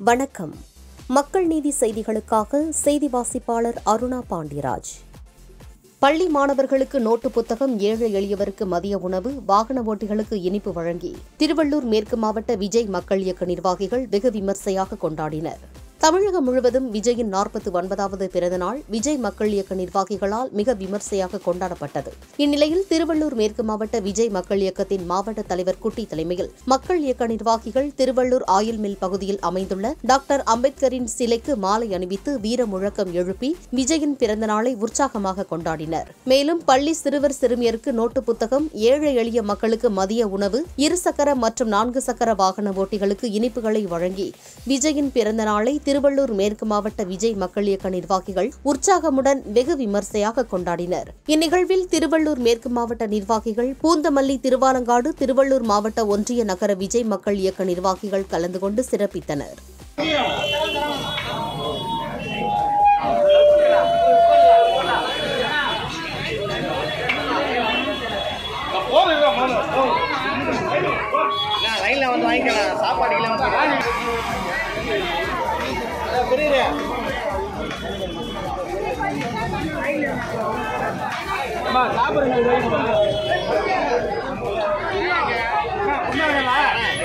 வணக்கம் மக்கள் நீதி செய்திகளுக்காக செய்தி வாசிப்பாளர் அருணா பாண்டியராஜ் பள்ளி மாணவர்களுக்கு நோட்டு புத்தகம் ஏழை எளியவருக்கு மதிய உணவு வாகன ஓட்டிகளுக்கு இனிப்பு வழங்கி திருவள்ளூர் மேற்கு மாவட்ட விஜய் மக்கள் இயக்க நிர்வாகிகள் வெகு விமர்சையாக கொண்டாடினர் தமிழகம் முழுவதும் விஜயின் நாற்பத்தி ஒன்பதாவது பிறந்தநாள் விஜய் மக்கள் இயக்க நிர்வாகிகளால் மிக விமர்சையாக கொண்டாடப்பட்டது இந்நிலையில் திருவள்ளூர் மேற்கு மாவட்ட விஜய் மக்கள் இயக்கத்தின் மாவட்ட தலைவர் குட்டி தலைமையில் மக்கள் இயக்க நிர்வாகிகள் திருவள்ளூர் ஆயில் மில் பகுதியில் அமைந்துள்ள டாக்டர் அம்பேத்கரின் சிலைக்கு மாலை அணிவித்து வீர முழக்கம் எழுப்பி விஜயின் பிறந்த நாளை உற்சாகமாக கொண்டாடினர் மேலும் பள்ளி சிறுவர் சிறுமியருக்கு நோட்டு புத்தகம் ஏழை எளிய மக்களுக்கு மதிய உணவு இருசக்கர மற்றும் நான்கு சக்கர வாகன ஓட்டிகளுக்கு இனிப்புகளை வழங்கி விஜயின் பிறந்த நாளை திருவள்ளூர் மேற்கு மாவட்ட விஜய் மக்கள் இயக்க நிர்வாகிகள் உற்சாகமுடன் வெகு விமர்சையாக கொண்டாடினர் இந்நிகழ்வில் திருவள்ளூர் மேற்கு மாவட்ட நிர்வாகிகள் பூந்தமல்லி திருவாலங்காடு திருவள்ளூர் மாவட்ட ஒன்றிய நகர விஜய் மக்கள் இயக்க நிர்வாகிகள் கலந்து கொண்டு சிறப்பித்தனர் லைன்ல வந்து வாங்கிக்கலாம் சாப்பாடுக்கெல்லாம் வந்து புரியுது சாப்பிடுங்க